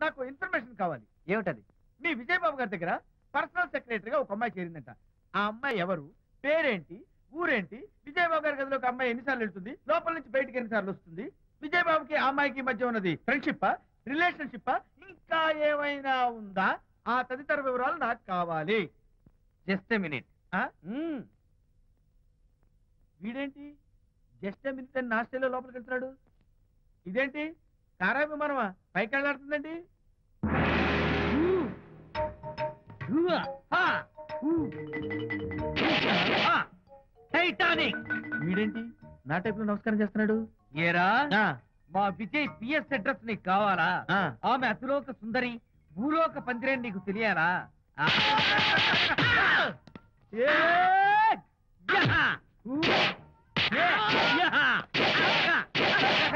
నాకు ఇన్ఫర్మేషన్ కావాలి ఏమిటది మీ విజయబాబు గారి దగ్గర పర్సనల్ సెక్రటరీగా ఒక అమ్మాయి చేరిందంట ఆ అమ్మాయి ఎవరు పేరేంటి ఊరేంటి విజయబాబు గారి గదిలోకి అమ్మాయి ఎన్నిసార్లు వెళ్తుంది లోపల నుంచి బయటికి ఎన్నిసార్లు వస్తుంది విజయబాబుకి ఆ అమ్మాయికి మధ్య ఉన్నది ఫ్రెండ్షిప్ రిలేషన్షిప్ ఇంకా ఏమైనా ఉందా ఆ తదితర వివరాలు నాకు కావాలి జస్ట్ మినిట్ ఆ? వీడేంటి జస్ట్ మినిట్ అని నాస్టేలో లోపలికి వెళ్తున్నాడు ఇదేంటి కారా విమానమా పైకి వెళ్ళాడుతుందండి టైటానిక్ వీడేంటి నా టైప్ లో నమస్కారం చేస్తున్నాడు ఏరా ఆ, మా విజయ్ పిఎస్ అడ్రస్ నీకు కావాలా ఆ. ఆమె అతిలోక సుందరి భూలోక పందిరే నీకు తెలియాలా ఆ. ఏ! యహ! ఊ! ఏ! యహ! యహ!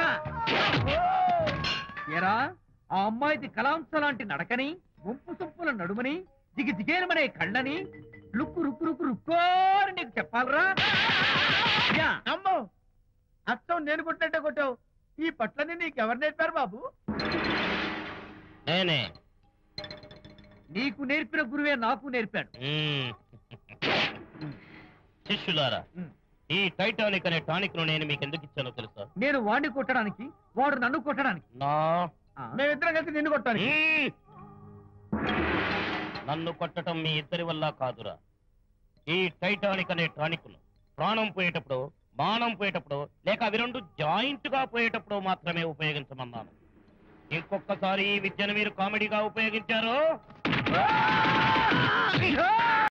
ఏరా ఆ అమ్మాయిది కలాంస లాంటి నడకని వంపు సొంపుల నడుమని దిగి దిగేనమనే కళ్ళని లుక్కు రుక్కు రుక్కు రుక్కోని నీకు చెప్పాలరా యా! అమ్మో అచ్చం నేను కొట్టినట్టే కొట్టావు ఈ పట్లని నీకు ఎవరు నేర్పారు బాబు నేనే నీకు నేర్పిన గురువే నాకు నేర్పాడు మ్మ్. శిష్యులారా మ్మ్. ఈ టైటానిక్ అనే టానిక్ ను నేను మీకు ఎందుకు ఇచ్చానో తెలుసా నేను వాడిని కొట్టడానికి వాడు నన్ను కొట్టడానికి నా ఆ, మేమిద్దరం కలిసి నిన్ను కొట్టాను మ్మ్. నన్ను కొట్టడం మీ ఇద్దరి వల్ల కాదురా ఈ టైటానిక్ అనే టానిక్ ను ప్రాణం పోయేటప్పుడు మానం పోయేటప్పుడు లేక అవి రెండు జాయింట్ గా పోయేటప్పుడు మాత్రమే ఉపయోగించమన్నాను ఇంకొకసారి ఈ విద్యను మీరు కామెడీగా ఉపయోగించారు